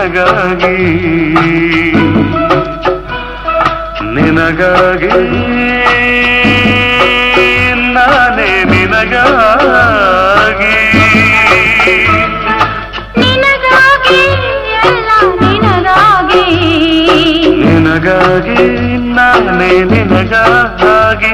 ನಿನಗಾಗಿ ನಿನಗಾಗಿ ನಾನೇ ನಿನಗಾಗಿ ನಿನಗಾಗಿ ಎಲ್ಲ ನಿನಗಾಗಿ ನಿನಗಾಗಿ ನಾನೇ ನಿನಗಾಗಿ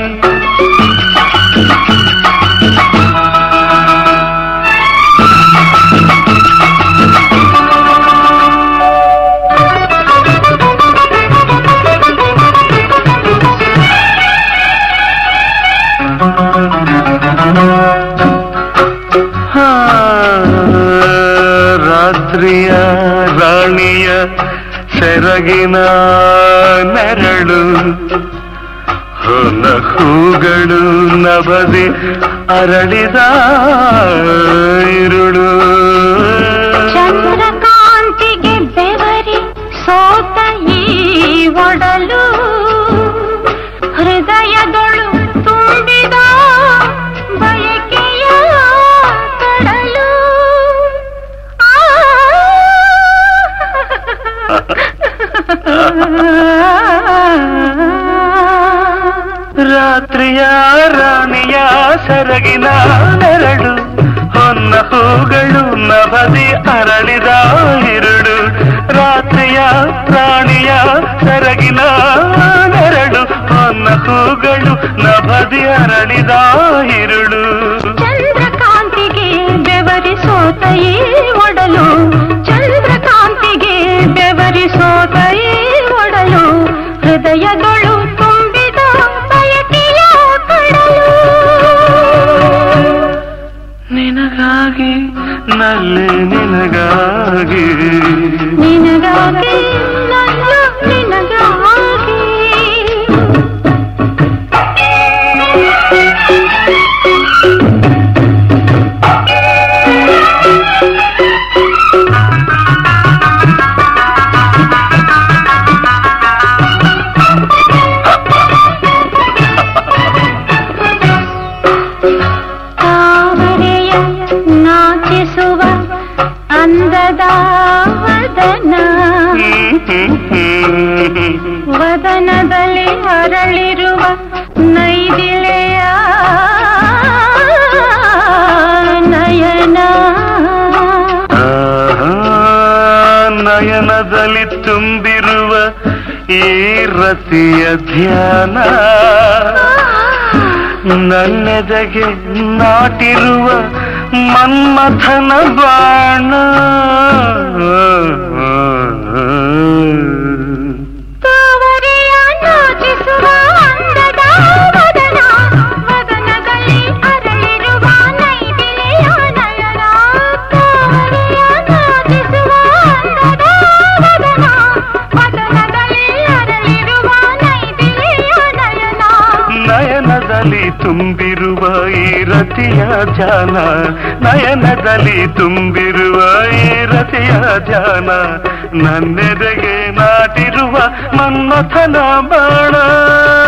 ಹಾ, ರಾತ್ರಿಯ ರಾಣಿಯ ಸೆರಗಿನ ನೆರಳು ಹೊಲ ಹೂಗಳು ನಬದಿ ಅರಳಿದ ಇರುಳು ಚಂದ್ರಕಾಂತಿಗೆ ಬೆವರಿ ಸೋತ ಈ ಒಡಲು ಹೃದಯದೊಳು ತುಂಬಿದ ಬಯಕೆಯ ಕಡಲು ರಾತ್ರಿಯ ರಾಣಿಯ ಸೆರಗಿನ ನೆರಳು ಹೊನ್ನ ಹೂಗಳು ನಭದಿ ಅರಳಿದ ಇರುಳು ರಾತ್ರಿಯ ರಾಣಿಯ ಸೆರಗಿನ ನೆರಳು ಹೊನ್ನ ಹೂಗಳು ನಭದಿ ಅರಳಿದ ಇರುಳು ಚಂದ್ರಕಾಂತಿಗೆ ಬೆವರಿ ಸೋತ ಈ ಒಡಲು ಚಂದ್ರಕಾಂತಿಗೆ ಬೆವರಿ ಸೋತ ಈ ಒಡಲು ಹೃದಯದೊಳು ತುಂಬಿದ ಬಯಕೆಯ ಕಡಲು ನಿನಗಾಗಿ ನಲ್ಲೆ ನಿನಗಾಗಿ ನಿನಗಾಗಿ ನನ್ನ ನಿನಗಾಗಿ ತಾವರೆಯ ನಾಚಿಸುವ ಅಂದದ ವದನ ವದನದಲ್ಲಿ ಅರಳಿರುವ ನೈದಿಲೆಯ ನಯನ ಆಹಾ, ನಯನದಲ್ಲಿ ತುಂಬಿರುವ ಈ ರತಿಯ ಧ್ಯಾನ ನನ್ನೆದೆಗೆ ನಾಟಿರುವ ಮನ್ಮಥನ ಬಾಣ ತಾವರೆಯ ನಾಚಿಸುವ ಅಂದದ ವದನ ವದನದಲ್ಲಿ ಅರಳಿರುವ ನೈದಿಲೆಯ ನಯನ ತಾವರೆಯ ನಾಚಿಸುವ ಅಂದದ ವದನ ವದನದಲ್ಲಿ ಅರಳಿರುವ ನೈದಿಲೆಯ ನಯನ ನಯನದಲ್ಲಿ ತುಂಬಿರುವ ಈ ರತಿಯ ಜಾನ ನಯನದಲ್ಲಿ ತುಂಬಿರುವ ಈ ರತಿಯ ಜಾನ ನನ್ನೆದೆಗೆ ನಾಟಿರುವ ಮನ್ಮಥನ ಬಾಣ